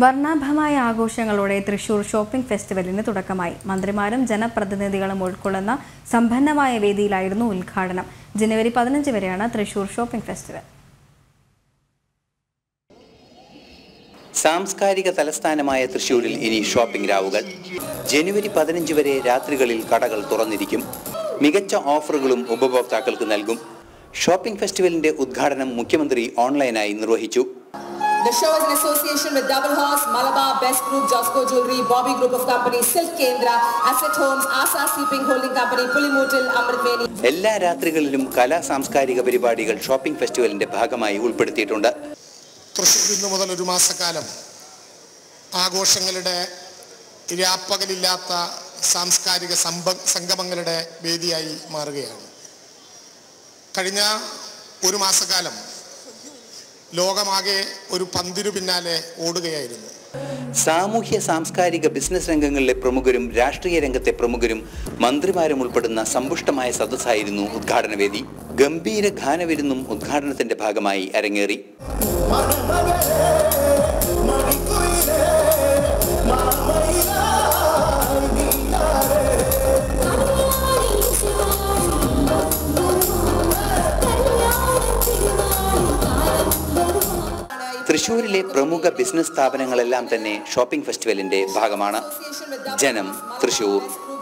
വർണ്ണാഭമായ ആഘോഷങ്ങളോടെ തൃശൂർ ഷോപ്പിംഗ് ഫെസ്റ്റിവലിന് തുടക്കമായി മന്ത്രിമാരും ജനപ്രതിനിധികളും ഉൾക്കൊള്ളുന്ന സമ്പന്നമായ വേദിയിലായിരുന്നു ഉദ്ഘാടനം ജനുവരി പതിനഞ്ച് വരെയാണ് തൃശൂർ ഷോപ്പിംഗ് ഫെസ്റ്റിവൽ സാംസ്കാരിക തലസ്ഥാനമായ തൃശൂരിൽ ഇനി ഷോപ്പിംഗ് രാവുകൾ ജനുവരി പതിനഞ്ച് വരെ രാത്രികളിൽ കടകൾ തുറന്നിരിക്കും മികച്ച ഓഫറുകളും ഉപഭോക്താക്കൾക്ക് നൽകും ഷോപ്പിംഗ് ഫെസ്റ്റിവലിന്റെ ഉദ്ഘാടനം മുഖ്യമന്ത്രി ഓൺലൈനായി നിർവഹിച്ചു The show is in association with Double Horse, Malabar, Best Group, Josco Jewelry, Bobby Group of Companies, Silk Kendra, Asset Homes, Asa Sleeping Holding Company, Pulimutil, Amritmeni. എല്ലാ രാത്രികളിലും കലാ സാംസ്കാരിക പരിപാടികൾ ഷോപ്പിംഗ് ഫെസ്റ്റിവലിന്റെ ഭാഗമായി ഉൾപ്പെടുത്തിയിട്ടുണ്ട് തൃശ്ശൂർ ഇന്നു മുതൽ ഒരു മാസക്കാലം ആഘോഷങ്ങളുടെ രാപ്പകലില്ലാത്ത സാംസ്കാരിക സമ്പ സംഗമങ്ങളുടെ വേദിയായി മാറുകയാണ് കഴിഞ്ഞ ഒരു മാസക്കാലം ലോകമാകെ ഒരു പന്തിനു പിന്നാലെ ഓടുകയായിരുന്നു സാമൂഹ്യ സാംസ്കാരിക ബിസിനസ് രംഗങ്ങളിലെ പ്രമുഖരും രാഷ്ട്രീയ രംഗത്തെ പ്രമുഖരും മന്ത്രിമാരും ഉൾപ്പെടുന്ന സമ്പുഷ്ടമായ സദസ്സായിരുന്നു ഉദ്ഘാടനവേദി ഗംഭീര ഗാനവിരുന്നും ഉദ്ഘാടനത്തിന്റെ ഭാഗമായി അരങ്ങേറി തൃശൂരിലെ പ്രമുഖ ബിസിനസ് സ്ഥാപനങ്ങളെല്ലാം തന്നെ ഷോപ്പിംഗ് ഫെസ്റ്റിവലിന്റെ ഭാഗമാണ് ജനം തൃശൂർ